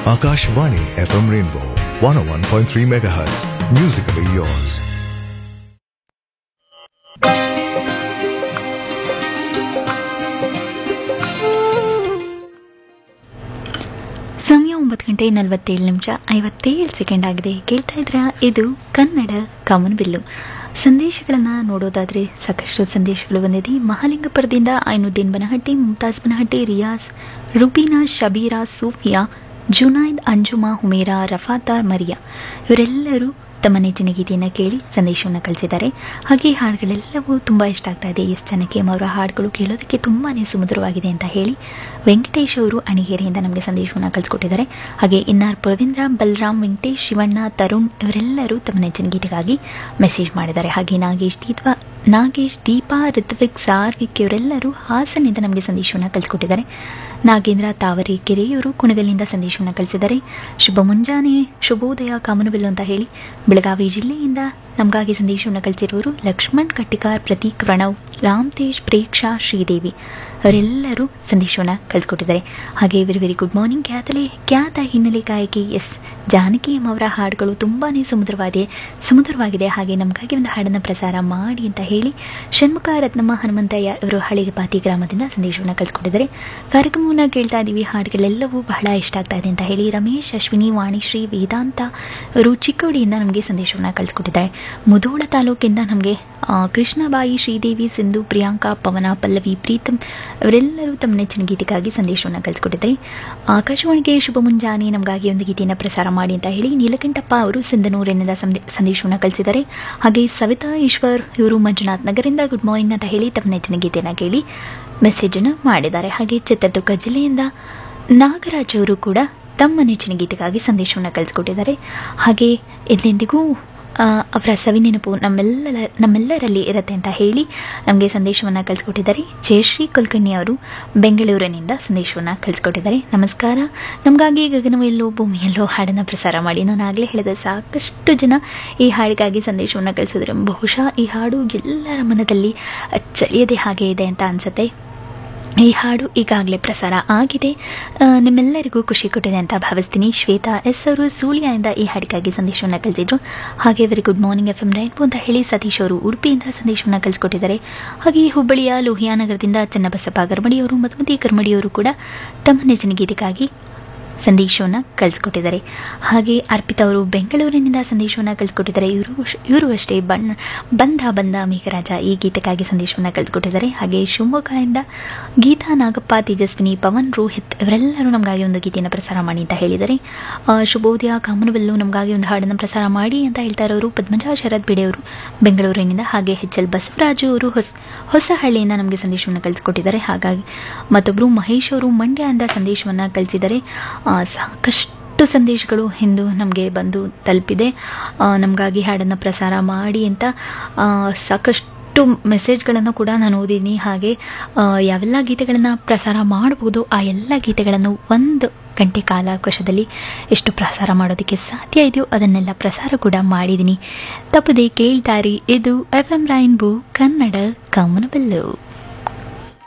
Akashvani FM Rainbow 101.3 MHz. Musically yours. ಸಮಯ ಒಂಬತ್ತು ಗಂಟೆ ನಲವತ್ತೇಳು ನಿಮಿಷ ಐವತ್ತೇಳು ಸೆಕೆಂಡ್ ಆಗಿದೆ ಕೇಳ್ತಾ ಇದ್ರ ಇದು ಕನ್ನಡ ಕಾಮನ್ಬಿಲ್ಲು ಸಂದೇಶಗಳನ್ನು ನೋಡೋದಾದರೆ ಸಾಕಷ್ಟು ಸಂದೇಶಗಳು ಬಂದಿದೆ ಮಹಾಲಿಂಗಪುರದಿಂದ ಐನುದ್ದೀನ್ ಬನಹಟ್ಟಿ ಮುಮ್ತಾಜ್ ಬನಹಟ್ಟಿ ರಿಯಾಜ್ ರುಬೀನಾ ಶಬೀರಾ ಸೂಫಿಯಾ ಜುನೈದ್ ಅಂಜುಮಾ ಹುಮೇರಾ ರಫಾತಾ ಮರಿಯಾ ಇವರೆಲ್ಲರೂ ತಮ್ಮ ನೆಚ್ಚಿನ ಗೀತೆಯನ್ನು ಕೇಳಿ ಸಂದೇಶವನ್ನು ಕಳಿಸಿದ್ದಾರೆ ಹಾಗೆ ಈ ಹಾಡುಗಳೆಲ್ಲವೂ ತುಂಬ ಇಷ್ಟ ಆಗ್ತಾ ಇದೆ ಎಸ್ ಜನಕ್ಕೆ ಅವರ ಹಾಡುಗಳು ಕೇಳೋದಕ್ಕೆ ತುಂಬಾ ಸುಮಧುರವಾಗಿದೆ ಅಂತ ಹೇಳಿ ವೆಂಕಟೇಶ್ ಅವರು ಅಣಿಗೇರಿಯಿಂದ ನಮಗೆ ಸಂದೇಶವನ್ನು ಕಳಿಸ್ಕೊಟ್ಟಿದ್ದಾರೆ ಹಾಗೆ ಇನ್ನಾರ್ಪುರದಿಂದ ಬಲರಾಮ್ ವೆಂಕಟೇಶ್ ಶಿವಣ್ಣ ತರುಣ್ ಇವರೆಲ್ಲರೂ ತಮ್ಮ ನೆಚ್ಚಿನ ಗೀತೆಗಾಗಿ ಮೆಸೇಜ್ ಮಾಡಿದ್ದಾರೆ ಹಾಗೆ ನಾಗೇಶ್ ದೀಪ ನಾಗೇಶ್ ದೀಪಾ ಋತ್ವಿಕ್ ಸಾರ್ವಿಕ್ ಇವರೆಲ್ಲರೂ ಹಾಸನಿಂದ ನಮಗೆ ಸಂದೇಶವನ್ನು ಕಳಿಸ್ಕೊಟ್ಟಿದ್ದಾರೆ ನಾಗೇಂದ್ರ ತಾವರೆಕೆರೆಯವರು ಕುಣಗಲಿಂದ ಸಂದೇಶವನ್ನು ಕಳಿಸಿದ್ದಾರೆ ಶುಭ ಮುಂಜಾನೆ ಶುಭೋದಯ ಕಾಮನಬಿಲ್ಲು ಅಂತ ಹೇಳಿ ಬೆಳಗಾವಿ ಜಿಲ್ಲೆಯಿಂದ ನಮಗಾಗಿ ಸಂದೇಶವನ್ನು ಕಳಿಸಿರುವರು ಲಕ್ಷ್ಮಣ್ ಕಟ್ಟಿಕಾರ್ ಪ್ರತೀಕ್ ಪ್ರಣವ್ ರಾಮ್ ತೇಜ್ ಪ್ರೇಕ್ಷಾ ಶ್ರೀದೇವಿ ಅವರೆಲ್ಲರೂ ಸಂದೇಶವನ್ನು ಕಳಿಸ್ಕೊಟ್ಟಿದ್ದಾರೆ ಹಾಗೆ ವೆರಿ ವೆರಿ ಗುಡ್ ಮಾರ್ನಿಂಗ್ ಖ್ಯಾತಲೆ ಖ್ಯಾತ ಹಿನ್ನೆಲೆ ಗಾಯಕಿ ಎಸ್ ಜಾನಕಿ ಎಂ ಅವರ ಹಾಡುಗಳು ತುಂಬಾ ಸುಮಧುರವಾಗಿದೆ ಸುಮಧುರವಾಗಿದೆ ಹಾಗೆ ನಮಗಾಗಿ ಒಂದು ಹಾಡನ್ನು ಪ್ರಸಾರ ಮಾಡಿ ಅಂತ ಹೇಳಿ ಷಣ್ಮುಖ ರತ್ನಮ್ಮ ಹನುಮಂತಯ್ಯ ಇವರು ಹಳೆಗೆ ಪಾತಿ ಗ್ರಾಮದಿಂದ ಸಂದೇಶವನ್ನು ಕಳಿಸ್ಕೊಟ್ಟಿದ್ದಾರೆ ಕಾರ್ಯಕ್ರಮವನ್ನು ಕೇಳ್ತಾ ಇದ್ದೀವಿ ಹಾಡುಗಳೆಲ್ಲವೂ ಬಹಳ ಇಷ್ಟ ಆಗ್ತಾ ಇದೆ ಅಂತ ಹೇಳಿ ರಮೇಶ್ ಅಶ್ವಿನಿ ವಾಣಿಶ್ರೀ ವೇದಾಂತ ಇವರು ಚಿಕ್ಕೋಡಿಯಿಂದ ನಮಗೆ ಸಂದೇಶವನ್ನು ಕಳಿಸ್ಕೊಟ್ಟಿದ್ದಾರೆ ಮುಧೋಳ ತಾಲೂಕಿಂದ ನಮಗೆ ಆ, ಕೃಷ್ಣಬಾಯಿ ಶ್ರೀದೇವಿ ಸಿಂಧು ಪ್ರಿಯಾಂಕಾ ಪವನ ಪಲ್ಲವಿ ಪ್ರೀತಮ್ ಇವರೆಲ್ಲರೂ ತಮ್ಮ ನೆಚ್ಚಿನ ಗೀತೆಗಾಗಿ ಸಂದೇಶವನ್ನು ಕಳಿಸ್ಕೊಟ್ಟಿದ್ದಾರೆ ಆಕಾಶವಾಣಿಗೆ ಶುಭ ಮುಂಜಾನೆ ನಮಗಾಗಿ ಒಂದು ಗೀತೆಯನ್ನು ಪ್ರಸಾರ ಮಾಡಿ ಅಂತ ಹೇಳಿ ನೀಲಕಂಠಪ್ಪ ಅವರು ಸಿಂಧನೂರಿನಿಂದ ಸಂದೇ ಸಂದೇಶವನ್ನು ಕಳಿಸಿದ್ದಾರೆ ಹಾಗೆ ಸವಿತಾ ಈಶ್ವರ್ ಇವರು ಮಂಜುನಾಥ್ ನಗರಿಂದ ಗುಡ್ ಮಾರ್ನಿಂಗ್ ಅಂತ ಹೇಳಿ ತಮ್ಮ ನೆಚ್ಚಿನ ಗೀತೆಯನ್ನು ಕೇಳಿ ಮೆಸೇಜನ್ನು ಮಾಡಿದ್ದಾರೆ ಹಾಗೆ ಚಿತ್ರದುರ್ಗ ಜಿಲ್ಲೆಯಿಂದ ನಾಗರಾಜ್ ಅವರು ಕೂಡ ತಮ್ಮ ನೆಚ್ಚಿನ ಗೀತೆಗಾಗಿ ಸಂದೇಶವನ್ನು ಕಳಿಸ್ಕೊಟ್ಟಿದ್ದಾರೆ ಹಾಗೆ ಎಂದೆಂದಿಗೂ ಆ, ಅವರ ಸವಿನೆನಪು ನಮ್ಮೆಲ್ಲ ನಮ್ಮೆಲ್ಲರಲ್ಲಿ ಇರುತ್ತೆ ಅಂತ ಹೇಳಿ ನಮಗೆ ಸಂದೇಶವನ್ನು ಕಳಿಸ್ಕೊಟ್ಟಿದ್ದಾರೆ ಜಯಶ್ರೀ ಕುಲಕರ್ಣಿ ಅವರು ಬೆಂಗಳೂರಿನಿಂದ ಸಂದೇಶವನ್ನು ಕಳಿಸ್ಕೊಟ್ಟಿದ್ದಾರೆ ನಮಸ್ಕಾರ ನಮಗಾಗಿ ಗಗನವೆಲ್ಲೋ ಭೂಮಿಯಲ್ಲೋ ಹಾಡನ್ನು ಪ್ರಸಾರ ಮಾಡಿ ನಾನು ಆಗಲೇ ಹೇಳಿದ ಸಾಕಷ್ಟು ಜನ ಈ ಹಾಡಿಗಾಗಿ ಸಂದೇಶವನ್ನು ಕಳಿಸಿದ್ರೆ ಬಹುಶಃ ಈ ಹಾಡು ಎಲ್ಲರ ಮನದಲ್ಲಿ ಅಚ್ಚಳಿಯದೆ ಹಾಗೆ ಇದೆ ಅಂತ ಅನಿಸುತ್ತೆ ಈ ಹಾಡು ಈಗಾಗಲೇ ಪ್ರಸಾರ ಆಗಿದೆ ಆ, ನಿಮ್ಮೆಲ್ಲರಿಗೂ ಖುಷಿ ಕೊಟ್ಟಿದೆ ಅಂತ ಭಾವಿಸ್ತೀನಿ ಶ್ವೇತಾ ಎಸ್ ಅವರು ಸೂಳ್ಯದಿಂದ ಈ ಹಾಡಿಗಾಗಿ ಸಂದೇಶವನ್ನು ಕಳಿಸಿದ್ರು ಹಾಗೆ very good morning F M Rainbow ಅಂತ ಹೇಳಿ ಸತೀಶ್ ಅವರು ಉಡುಪಿಯಿಂದ ಸಂದೇಶವನ್ನು ಕಳಿಸ್ಕೊಟ್ಟಿದ್ದಾರೆ ಹಾಗೆ ಹುಬ್ಬಳ್ಳಿಯ ಲೋಹಿಯಾನಗರದಿಂದ ಚನ್ನಬಸಪ್ಪ ಗರ್ಮಡಿಯವರು ಮಧುಮತಿ ಗರ್ಮಡಿಯವರು ಕೂಡ ತಮ್ಮ ನೆಚ್ಚಿನ ಗೀತೆಗಾಗಿ ಸಂದೇಶವನ್ನು ಕಳಿಸ್ಕೊಟ್ಟಿದ್ದಾರೆ ಹಾಗೆ ಅರ್ಪಿತಾ ಅವರು ಬೆಂಗಳೂರಿನಿಂದ ಸಂದೇಶವನ್ನು ಕಳಿಸ್ಕೊಟ್ಟಿದ್ದಾರೆ ಇವರು ಇವರು ಅಷ್ಟೇ ಬಣ್ಣ ಬಂದ ಬಂದ ಮೇಘರಾಜ ಈ ಗೀತೆಗಾಗಿ ಸಂದೇಶವನ್ನು ಕಳಿಸ್ಕೊಟ್ಟಿದ್ದಾರೆ ಹಾಗೆ ಶಿವಮೊಗ್ಗದಿಂದ ಗೀತಾ ನಾಗಪ್ಪ ತೇಜಸ್ವಿನಿ ಪವನ್ ರೋಹಿತ್ ಇವರೆಲ್ಲರೂ ನಮಗಾಗಿ ಒಂದು ಗೀತೆಯನ್ನು ಪ್ರಸಾರ ಮಾಡಿ ಅಂತ ಹೇಳಿದ್ದಾರೆ ಆ, ಶುಭೋದಯ ಕಾಮನವೆಲ್ಲು ನಮಗಾಗಿ ಒಂದು ಹಾಡನ್ನು ಪ್ರಸಾರ ಮಾಡಿ ಅಂತ ಹೇಳ್ತಾ ಇರೋರು ಪದ್ಮಜಾ ಶರತ್ ಬಿಡೆಯವರು ಬೆಂಗಳೂರಿನಿಂದ ಹಾಗೆ ಎಚ್ ಎಲ್ ಬಸವರಾಜು ಅವರು ಹೊಸ ಹೊಸಹಳ್ಳಿಯಿಂದ ನಮಗೆ ಸಂದೇಶವನ್ನು ಕಳಿಸ್ಕೊಟ್ಟಿದ್ದಾರೆ ಹಾಗಾಗಿ ಮತ್ತೊಬ್ಬರು ಮಹೇಶ್ ಅವರು ಮಂಡ್ಯದಿಂದ ಸಂದೇಶವನ್ನು ಕಳಿಸಿದ್ದಾರೆ ಆ, ಸಾಕಷ್ಟು ಸಂದೇಶಗಳು ಇಂದು ನಮಗೆ ಬಂದು ತಲುಪಿದೆ ಆ, ನಮಗಾಗಿ ಹಾಡನ್ನು ಪ್ರಸಾರ ಮಾಡಿ ಅಂತ ಆ, ಸಾಕಷ್ಟು ಮೆಸೇಜ್ಗಳನ್ನು ಕೂಡ ನಾನು ಓದಿದ್ದೀನಿ ಹಾಗೆ ಆ, ಯಾವೆಲ್ಲ ಗೀತೆಗಳನ್ನು ಪ್ರಸಾರ ಮಾಡ್ಬೋದು ಆ ಎಲ್ಲ ಗೀತೆಗಳನ್ನು ಒಂದು ಗಂಟೆ ಕಾಲಾವಕಾಶದಲ್ಲಿ ಎಷ್ಟು ಪ್ರಸಾರ ಮಾಡೋದಕ್ಕೆ ಸಾಧ್ಯ ಇದೆಯೋ ಅದನ್ನೆಲ್ಲ ಪ್ರಸಾರ ಕೂಡ ಮಾಡಿದ್ದೀನಿ ತಪ್ಪದೆ ಕೇಳ್ತಾರಿ ಇದು ಎಫ್ ಎಂ ರೈನ್ಬೋ ಕನ್ನಡ ಕಾಮನಬೆಲ್ಲು